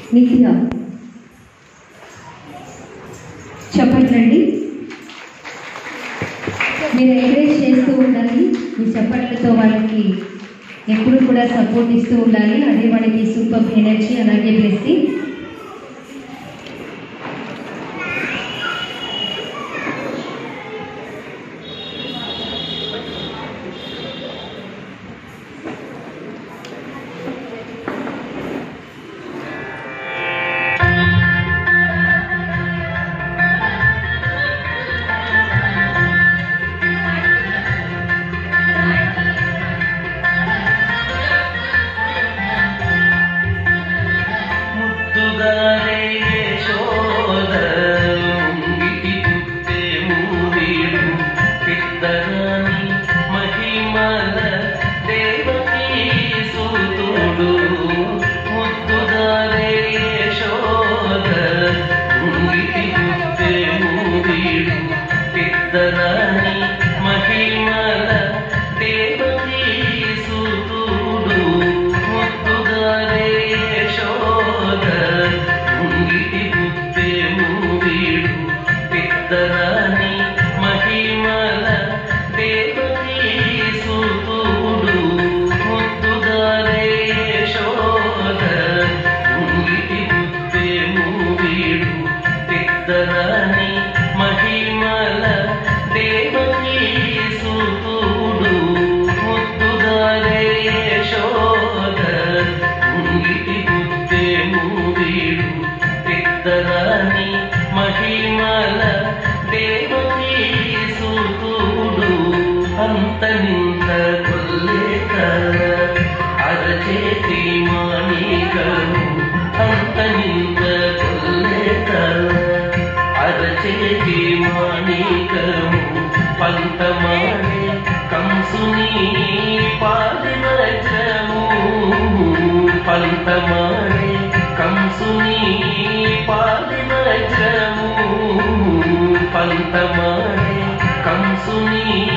నిత్య చెప్పట్లండి మీరు ఎంకరేజ్ చేస్తూ ఉండాలి మీ చెప్పట్లతో వాళ్ళకి ఎప్పుడు కూడా సపోర్ట్ ఇస్తూ ఉండాలి అదే వాళ్ళకి సూపర్ ఎనర్జీ అలాగే బ్లెస్సింగ్ ముద్దుగారే యశోద ముంగిటి పుట్టే మూవీడు పిద్దరాని మహిమల దేవకీ సూతుడు ముద్దుగారే యశోద ముంగిటి పుట్టే మూవీడు పిద్దరాని మహిమల దేవకీ సూతుడు ముద్దుగారే యశోద ముంగిటి పుట్టే మూవీడు పెద్దరాని మహిమల దేవకీ సూతుడు ముద్దుగారే యశోద ముంగిటి పుట్టే మూవీడు పెద్దరాని మహిమల దేవకీ సూతుడు ముద్దుగారే యశోద ముంగిటి పుట్టే మూవీడు పెద్దరాని మహిమల దేవకీ సూతుడు అంతనింత కొల్లేక అరచేతి మాణికము అంతనింత కొల్లేక అరచేతి మాణికము పంతమాడే కంసుని పాదివజ్రము పంతమాడే కంసుని పాదివజ్రము పంతమాడే కంసుని